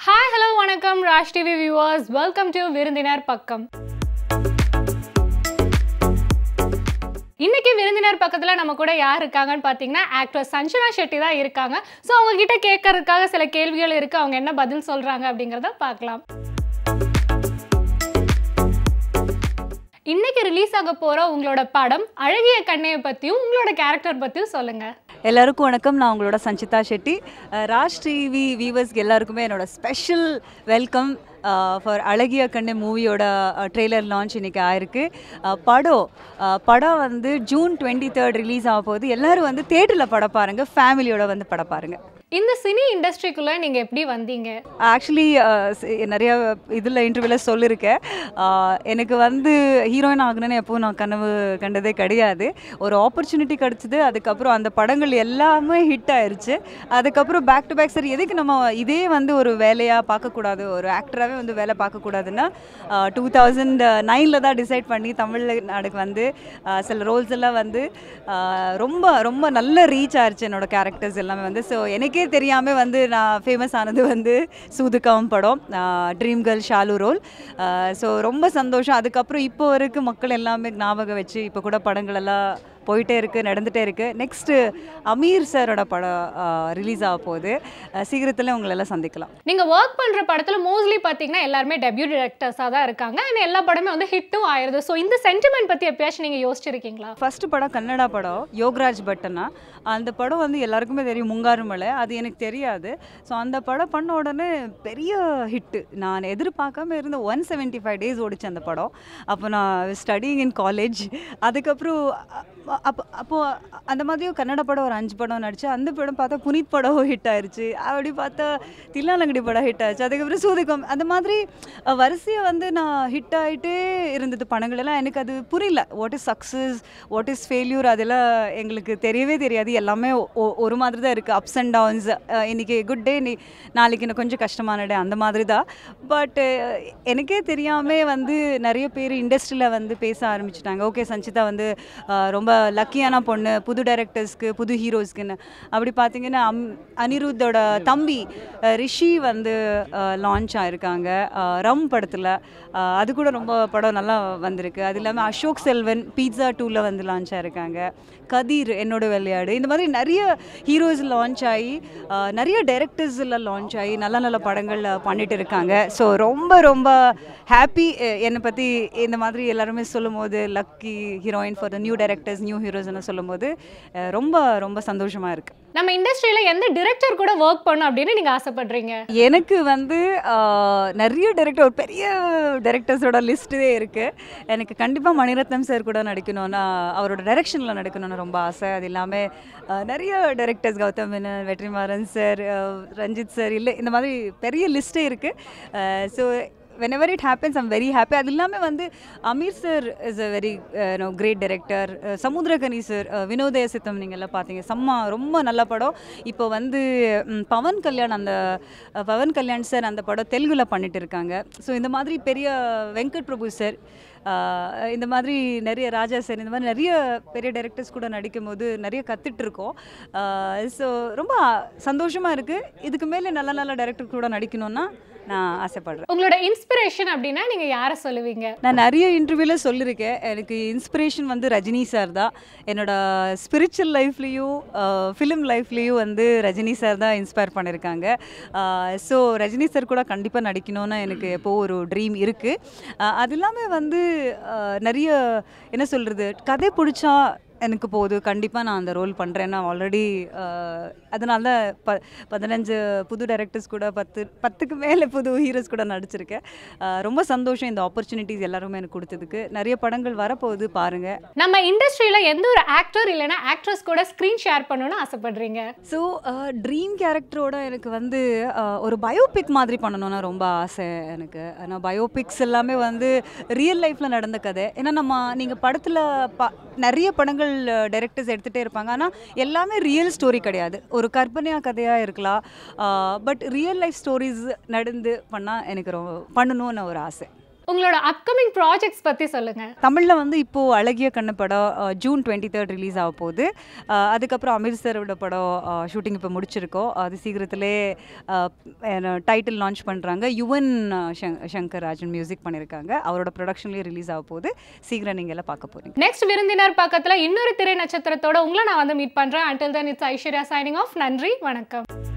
hi hello வணக்கம் Raj TV viewers welcome to விருந்தினர் பக்கம் இன்னைக்கு விருந்தினர் பக்கத்தில் நம்ம கூட யார் இருக்காங்கன்னு பார்த்தீங்கன்னா ஆக்டர் சஞ்சனா ஷெட்டி தான் இருக்காங்க ஸோ அவங்க கிட்ட கேட்கறதுக்காக சில கேள்விகள் இருக்கு அவங்க என்ன பதில் சொல்றாங்க அப்படிங்கிறத பார்க்கலாம் இன்னைக்கு ரிலீஸ் ஆக போற உங்களோட படம் அழகிய கண்ணையை பத்தியும் உங்களோட கேரக்டர் பத்தியும் சொல்லுங்க எல்லாருக்கும் வணக்கம் நான் உங்களோட சஞ்சிதா ஷெட்டி அஹ், ராஜ் டிவி வியூவர்ஸ்க்கு எல்லாருக்குமே என்னோட ஸ்பெஷல் வெல்கம் ஃபார் அழகிய கண்ணு மூவியோட ட்ரெய்லர் லான்ச் இன்னைக்கு ஆயிருக்கு அஹ், படம் அஹ், படம் வந்து ஜூன் டுவெண்ட்டி தேர்ட் ரிலீஸ் ஆக போகுது எல்லாரும் வந்து தேட்டரில் படம் பாருங்க ஃபேமிலியோட வந்து படம் பாருங்க இந்த சினி இண்டஸ்ட்ரிக்குள்ள நீங்க எப்படி வந்தீங்க ஆக்சுவலி நிறைய இதில் இன்டர்வியூவில் சொல்லியிருக்கேன் அஹ், எனக்கு வந்து ஹீரோயின் ஆகணும்னு எப்பவும் நான் கனவு கண்டதே கிடையாது ஒரு ஆப்பர்ச்சுனிட்டி கிடச்சிது அதுக்கப்புறம் அந்த படங்கள் எல்லாமே ஹிட் ஆயிருச்சு அதுக்கப்புறம் பேக் டு பேக் சரி எதுக்கு நம்ம இதே வந்து ஒரு வேலையாக பார்க்கக்கூடாது ஒரு ஆக்டராகவே வந்து வேலை பார்க்கக்கூடாதுன்னா டூ தௌசண்ட் நைனில் தான் டிசைட் பண்ணி தமிழ் நாடுக்கு வந்து அஹ், சில ரோல்ஸ் எல்லாம் வந்து அஹ், ரொம்ப ரொம்ப நல்ல ரீச் ஆயிருச்சு என்னோட கேரக்டர்ஸ் எல்லாமே வந்து ஸோ எனக்கே தெரியாமல் வந்து நான் ஃபேமஸ் ஆனது வந்து சூதுக்கம் படம் dream girl Shalu role so ரொம்ப சந்தோஷம் அதுக்கப்புறம் இப்போ வரைக்கும் மக்கள் எல்லாமே ஞாபகம் வச்சு இப்போ கூட படங்கள் எல்லாம் போயிட்டே இருக்குது நடந்துகிட்டே இருக்குது நெக்ஸ்ட்டு அமீர் சாரோட படம் ரிலீஸ் ஆக போகுது அஹ், சீக்கிரத்தில் உங்களை எல்லாம் சந்திக்கலாம் நீங்க ஒர்க் பண்ற படத்துல மோஸ்ட்லி பாத்தீங்கன்னா எல்லாருமே டெபியூ டிரெக்டர்ஸா தான் இருக்காங்க அண்ட் எல்லா படமே வந்து ஹிட்டும் ஆயிருது ஸோ இந்த சென்டிமெண்ட் பத்தி எப்பயாச்சும் நீங்க யோசிச்சிருக்கீங்களா ஃபர்ஸ்ட் படம் கன்னடா படம் யோகராஜ் பட்டனா அந்த படம் வந்து எல்லாருக்குமே தெரியும் முங்காறு மலை அது எனக்கு தெரியாது ஸோ அந்த படம் பண்ண உடனே பெரிய ஹிட்டு நான் எதிர்பார்க்காம இருந்த ஒன் செவன்ட்டி ஃபைவ் டேஸ் ஓடிச்சு அந்த படம் அப்போ நான் ஸ்டடிங் இன் காலேஜ் அதுக்கப்புறம் அ- அப்போ அப்போது அந்த மாதிரியும் கன்னட படம் ஒரு அஞ்சு படம் நடிச்சு அந்த படம் பார்த்தா புனித் படம் ஹிட் ஆயிருச்சு அப்படி பார்த்தா தில்லாலங்கடி படம் ஹிட் ஆச்சு அதுக்கப்புறம் சூதுக்கம் அந்த மாதிரி வரிசையாக வந்து நான் ஹிட் ஆகிட்டே இருந்தது படங்கள் எல்லாம் எனக்கு அது புரியல what is success what is failure அதெல்லாம் எங்களுக்கு தெரியவே தெரியாது எல்லாமே ஒ- ஒ- ஒரு மாதிரி தான் இருக்குது அப்ஸ் அண்ட் டவுன்ஸ் இன்னைக்கு குட் டே நீ நாளைக்கு இன்னும் கொஞ்சம் கஷ்டமான டே அந்த மாதிரி தான் பட் எனக்கே தெரியாமல் வந்து நிறைய பேர் இண்டஸ்ட்ரியில் வந்து பேச ஆரம்பிச்சிட்டாங்க ஓகே சஞ்சிதா வந்து அஹ், ரொம்ப லக்கியான பொண்ணு புது டைரக்டர்ஸ்க்கு புது ஹீரோஸ்க்குன்னு அப்படி பார்த்தீங்கன்னா அம் அனிருத்தோட தம்பி அஹ், ரிஷி வந்து லான்ச் ஆயிருக்காங்க அஹ், ரம் படத்தில் அது கூட ரொம்ப படம் நல்லா வந்திருக்கு அது இல்லாமல் அசோக் செல்வன் பீட்சா டூவில் வந்து லான்ச் ஆயிருக்காங்க கதீர் என்னோட விளையாடு இந்த மாதிரி நிறைய ஹீரோஸ் லான்ச் ஆகி அஹ், நிறைய டைரக்டர்ஸில் லான்ச் ஆகி நல்ல நல்ல படங்கள் அஹ், பண்ணிட்டு இருக்காங்க ஸோ ரொம்ப ரொம்ப ஹாப்பி என்னை பற்றி இந்த மாதிரி எல்லாருமே சொல்லும்போது lucky heroine for the new directors new ஹீரோஸ்னு சொல்லும்போது அஹ், ரொம்ப ரொம்ப சந்தோஷமாக இருக்குது நம்ம இண்டஸ்ட்ரியில எந்த டிரெக்டர் கூட ஒர்க் பண்ணும் அப்படின்னு நீங்க ஆசைப்படுறீங்க எனக்கு வந்து ஆஹ், நிறைய டைரக்டர் ஒரு பெரிய டைரக்டர்ஸோட லிஸ்ட்டே இருக்குது எனக்கு கண்டிப்பாக மணிரத்னம் சார் கூட நடிக்கணும்னா அவரோட டைரக்ஷனில் நடிக்கணும்னு ரொம்ப ஆசை அது இல்லாமல் ஆஹ், நிறைய directors Gautham Menon Vetrimaaran sir Ranjith sir இல்லை இந்த மாதிரி பெரிய லிஸ்ட்டே இருக்குது so whenever it happens i'm very happy அது இல்லாமல் வந்து Ameer sir is a very no great director Samuthirakani sir Vinodhaya Sitham நீங்கள் எல்லாம் பார்த்தீங்க செம்ம ரொம்ப நல்ல படம் இப்போ வந்து ம், பவன் கல்யாண் அந்த அஹ், பவன் கல்யாண் சார் அந்த படம் தெலுங்குல பண்ணிட்டு இருக்காங்க ஸோ இந்த மாதிரி பெரிய வெங்கட் பிரபு சார் ஆஹ், இந்த மாதிரி நிறைய ராஜா சார் இந்த மாதிரி நிறைய பெரிய டைரக்டர்ஸ் கூட நடிக்கும் போது நிறைய கற்றுட்டு இருக்கோம் ஸோ ரொம்ப சந்தோஷமாக இருக்குது இதுக்கு மேலே நல்ல நல்ல டைரக்டர் கூட நடிக்கணும்னா நான் ஆசைப்படுறேன் உங்களோட இன்ஸ்பிரேஷன் அப்படின்னா நீங்க யாரை சொல்லுவீங்க நான் நிறைய இன்டர்வியூவில் சொல்லியிருக்கேன் எனக்கு இன்ஸ்பிரேஷன் வந்து ரஜினி சார் தான் என்னோட ஸ்பிரிச்சுவல் லைஃப்லேயும் ஃபிலிம் லைஃப்லேயும் வந்து ரஜினி சார் தான் இன்ஸ்பயர் பண்ணியிருக்காங்க ஸோ ரஜினி சார் கூட கண்டிப்பாக நடிக்கணும்னு எனக்கு எப்போ ஒரு ட்ரீம் இருக்குது அது இல்லாமல் வந்து அஹ், நிறைய என்ன சொல்கிறது கதை பிடிச்சா எனக்கு போகுது கண்டிப்பாக நான் அந்த ரோல் பண்ணுறேன் நான் ஆல்ரெடி அதனால தான் ப பதினஞ்சு புது டைரக்டர்ஸ் கூட பத்து பத்துக்கு மேலே புது ஹீரோஸ் கூட நடிச்சிருக்கேன் அஹ் ரொம்ப சந்தோஷம் இந்த ஆப்பர்ச்சுனிட்டிஸ் எல்லாருமே எனக்கு கொடுத்ததுக்கு நிறைய படங்கள் வரப்போகுது பாருங்கள் நம்ம இண்டஸ்ட்ரியில எந்த ஒரு ஆக்டர் இல்லைன்னா ஆக்ட்ரஸ் கூட ஸ்க்ரீன் ஷேர் பண்ணணும்னு ஆசைப்படுறீங்க ஸோ ட்ரீம் கேரக்டரோட எனக்கு வந்து அஹ், ஒரு பயோபிக் மாதிரி பண்ணணும்னா ரொம்ப ஆசை எனக்கு ஆனால் பயோபிக்ஸ் எல்லாமே வந்து ரியல் லைஃப்பில் நடந்த கதை ஏன்னா நம்ம நீங்கள் படத்தில் ப நிறைய படங்கள் டைரக்டர்ஸ் எடுத்துகிட்டே இருப்பாங்க ஆனால் எல்லாமே ரியல் ஸ்டோரி கிடையாது ஒரு கற்பனையாக கதையாக இருக்கலாம் பட் ரியல் லைஃப் ஸ்டோரிஸ் நடந்து பண்ணால் எனக்கு ரொம்ப பண்ணணும்னு ஒரு ஆசை உங்களோட அப்கமிங் ப்ராஜெக்ட்ஸ் பற்றி சொல்லுங்கள் தமிழில் வந்து இப்போது அழகிய கண்ணு படம் அஹ், ஜூன் டுவெண்ட்டி தேர்ட் ரிலீஸ் ஆக போகுது அஹ், அதுக்கப்புறம் அமீர் சாரோட படம் ஷூட்டிங் இப்போ முடிச்சிருக்கோம் அது சீக்கிரத்திலே டைட்டில் லான்ச் பண்ணுறாங்க யுவன் அஹ், சங் சங்கர் ராஜன் மியூசிக் பண்ணியிருக்காங்க அவரோட ப்ரொடக்ஷன்லேயே ரிலீஸ் ஆக போகுது சீக்கிரம் நீங்கள் எல்லாம் பார்க்க போகிறீங்க நெக்ஸ்ட் விருந்தினர் பக்கத்தில் இன்னொரு திரை நட்சத்திரத்தோட உங்களை நான் வந்து மீட் பண்ணுறேன் until then it's Aishwarya signing off நன்றி வணக்கம்